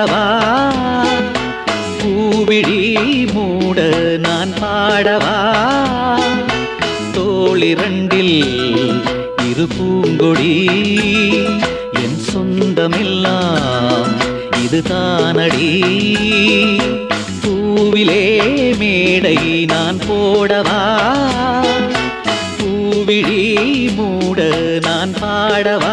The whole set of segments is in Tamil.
பாடவா பூவிழி மூட நான் பாடவா தோளிரண்டில் இரு பூங்கொடி என் சொந்தமெல்லாம் இது தானடி பூவிலே மேடை நான் போடவா பூவிழி மூட நான் பாடவா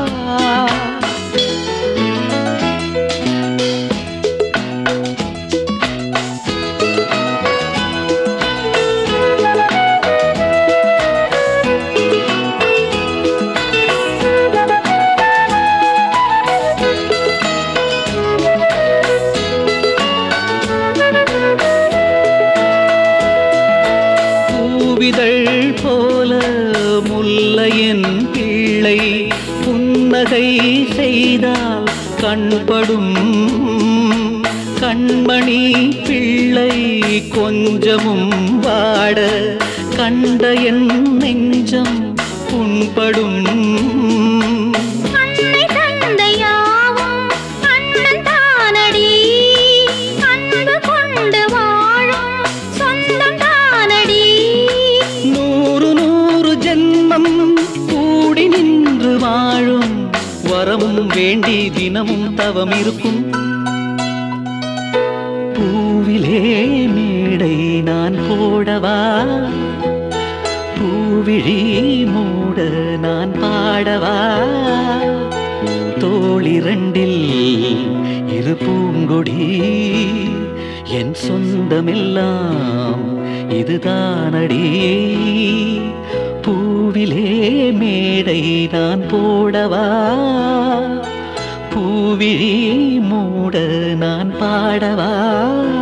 பூவிதழ் போல முல்லையன் பிள்ளை புன்னகை செய்தால் கண்படும் கண்மணி பிள்ளை கொஞ்சமும் வாட கண்ட என் நெஞ்சம் புண்படும் அன்னை தந்தையாவும் அண்ணன் தானடி அன்பு கொண்டு வாழும் சொந்தம் தானடி நூறு நூறு ஜென்மம் கூடி நின்று வாழும் வரமும் வேண்டி தினமும் தவம் இருக்கும் பூவிலே மேடை நான் போடவா பூவிழி மூட நான் பாடவா தோளிரண்டில் இரு பூங்கொடி என் சொந்தமெல்லாம் இதுதானடி பூவிலே மேடை நான் போடவா பூவிழி மூட நான் பாடவா